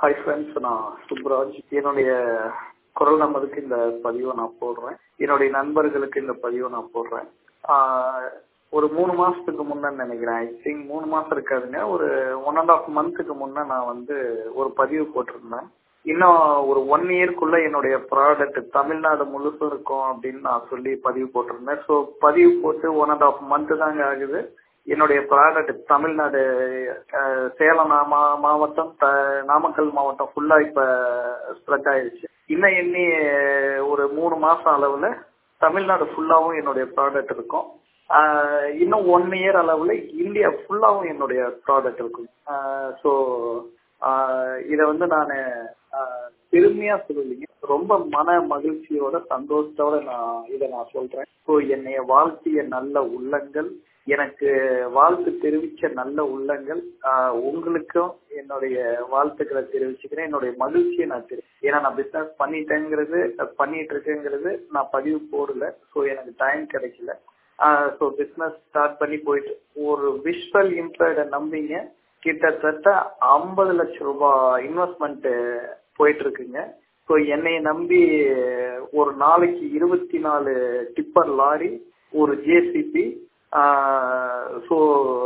hi friends நான் சுப்ராஜ் என்னுடைய குரல் நம்பருக்கு இந்த பதிவை நான் போடுறேன் என்னுடைய நண்பர்களுக்கு இந்த பதிவை நான் போடுறேன் ஆஹ் ஒரு மூணு மாசத்துக்கு முன்ன நினைக்கிறேன் ஐ திங்க் மூணு மாசம் இருக்காதுங்க ஒரு ஒன் அண்ட் ஆஃப் மந்த்துக்கு முன்ன நான் வந்து ஒரு பதிவு போட்டிருந்தேன் இன்னும் ஒரு ஒன் இயர்க்குள்ள என்னுடைய ப்ராடக்ட் தமிழ்நாடு முழுசும் இருக்கும் அப்படின்னு நான் சொல்லி பதிவு போட்டிருந்தேன் ஸோ பதிவு போட்டு ஒன் அண்ட் ஆஃப் மந்த் தாங்க ஆகுது என்னுடைய ப்ராடக்ட் தமிழ்நாடு அஹ், சேலம் நாம மாவட்டம் த- நாமக்கல் மாவட்டம் ஃபுல்லா இப்ப ஸ்ப்ரெட் ஆயிடுச்சு இன்னும் எண்ணி அஹ், ஒரு மூணு மாசம் அளவுல தமிழ்நாடு ஃபுல்லாவும் என்னுடைய ப்ராடக்ட் இருக்கும் ஆஹ், இன்னும் ஒன் இயர் அளவுல இந்தியா ஃபுல்லாவும் என்னுடைய ப்ராடக்ட் இருக்கும் ஸோ இத வந்து நான் பெருமையா சொல்லலைங்க ரொம்ப மன மகிழ்ச்சியோட சந்தோஷத்தோட நான் இதை நான் சொல்றேன் ஸோ என்னைய வாழ்த்திய நல்ல உள்ளங்கள் எனக்கு வாழ்த்து தெரிவிச்ச நல்ல உள்ளங்கள் ஆஹ் உங்களுக்கும் என்னுடைய வாழ்த்துக்களை தெரிவிச்சுக்கிறேன் என்னுடைய மகிழ்ச்சியை நான் தெரி ஏன்னா நான் பிசினஸ் பண்ணிட்டேங்கிறது பண்ணிட்டு இருக்கேங்கிறது நான் பதிவு போடல ஸோ எனக்கு டைம் கிடைக்கல ஸோ பிசினஸ் ஸ்டார்ட் பண்ணி போயிட்டு ஒரு விஷுவல் இம்பேர்டை நம்பிங்க கிட்டத்தட்ட ஐம்பது லட்சம் ரூபாய் இன்வெஸ்ட்மெண்ட் போயிட்டு இருக்குங்க ஸோ என்னை நம்பி ஒரு நாளைக்கு இருபத்தி நாலு டிப்பர் லாரி ஒரு ஜேசிபி ஸோ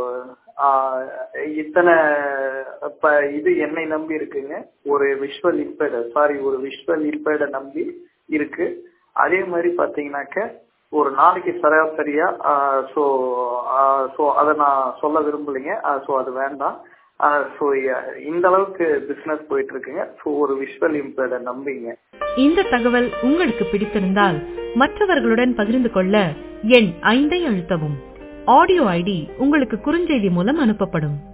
இத்தனை இப்ப இது என்னை நம்பி இருக்குங்க ஒரு விஷுவல் இம்பேர்ட சாரி ஒரு விஷுவல் இம்பேர்ட நம்பி இருக்கு அதே மாதிரி பாத்தீங்கன்னாக்க ஒரு நாளைக்கு சராசரியா ஸோ ஸோ அதை நான் சொல்ல விரும்பலைங்க ஸோ அது வேண்டாம் ஸோ இந்த அளவுக்கு பிசினஸ் போயிட்டு இருக்குங்க ஸோ ஒரு விஷுவல் இம்பேர்ட நம்பிங்க இந்த தகவல் உங்களுக்கு பிடித்திருந்தால் மற்றவர்களுடன் பகிர்ந்து கொள்ள எண் ஐந்தை அழுத்தவும் ஆடியோ ஐடி உங்களுக்கு குறுஞ்செய்தி மூலம் அனுப்பப்படும்